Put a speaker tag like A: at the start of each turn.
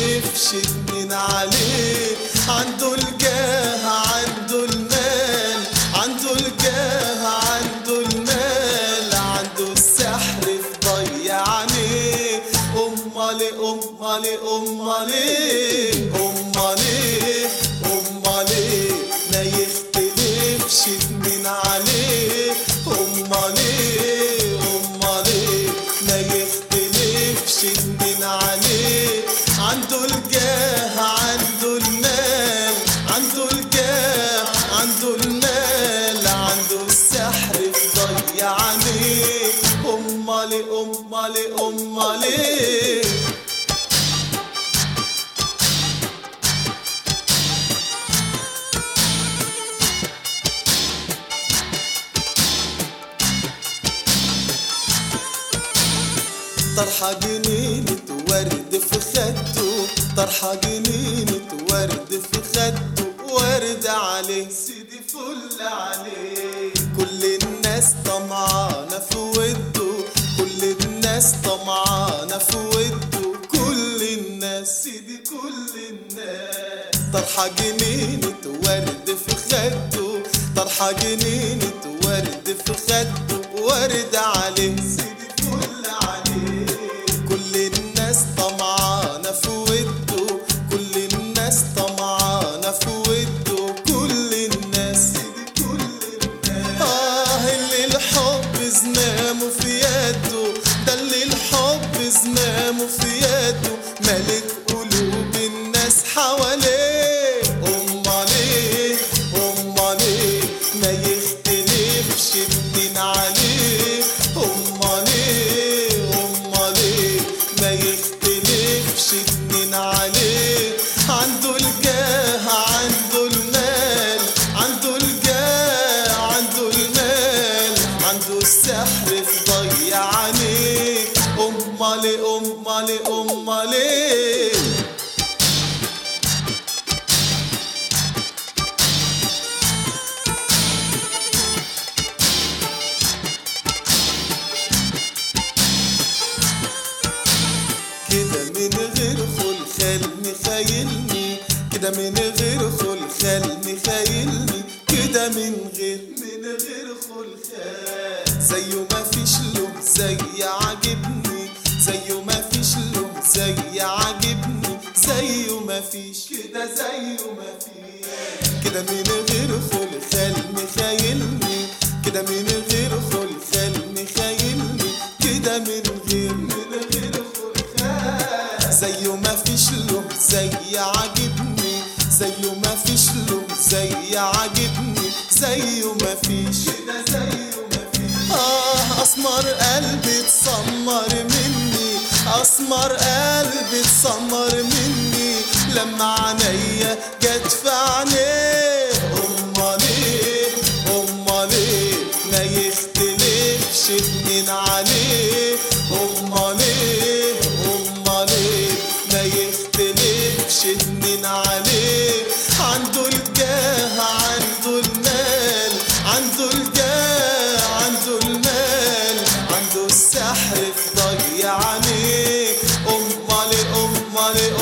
A: يختلفش اتنين عليه عنده الجاه عنده المال عنده الجاه عنده المال عنده السحر في ضيع عينيه امال امال امال امال امال ما يختلفش اتنين عليه امال امال ما يختلفش اتنين عليه عنده الجاه عنده المال عنده الجاه عنده المال عنده السحر في ضيع عينيه امال امال امال طرحة جنينة ورد في خده طرحة جنينة ورد في خده ورد عليه سيدي فل عليه كل الناس طمعانة في وده كل الناس طمعانة في وده كل الناس سيدي كل الناس طرحة جنينة ورد في خده طرحة جنينة ورد في خده ورد عليه سيدي فل عليه كل الناس طمعانة في وده كل الناس طمعانة في وده كل الناس سيدي كل الناس آه اللي الحب زمامه في يده ده اللي الحب زمامه في يده ملك قلوب الناس حواليه أمال إيه أمال إيه ما يختلفش اتنين عليه أمال إيه أمال إيه ما يختلفش اتنين عليه عنده الجاه عنده المال عنده الجاه عنده المال عنده السحر في ضيع عينيه أمال أمال أمال إيه كده من غير خلخال مخيلني كده من غير خلخال مخيلني كده من غير من غير خلخال زيه ما فيش له زي عاجبني زيه ما فيش له زي عاجبني زيه ما فيش كده زيه ما فيش كده من غير خلخال مخيلني كده من غير خلخال مخيلني كده من غير من غير خلخال زيه ما فيش له زي عاجبني زيه ما فيش له زي عاجبني زيه ما فيش كده زيه ما فيش اه اسمر قلبي اتسمر مني اسمر قلبي اتسمر مني لما عينيا جت في عينيه امال ايه امال ايه ما يختلفش اتنين عليه امال ايه امال ايه ما يختلفش اتنين عليه عنده الجاه عنده المال عنده الجاه عنده المال عنده السحر في ضيع عينيه امال امال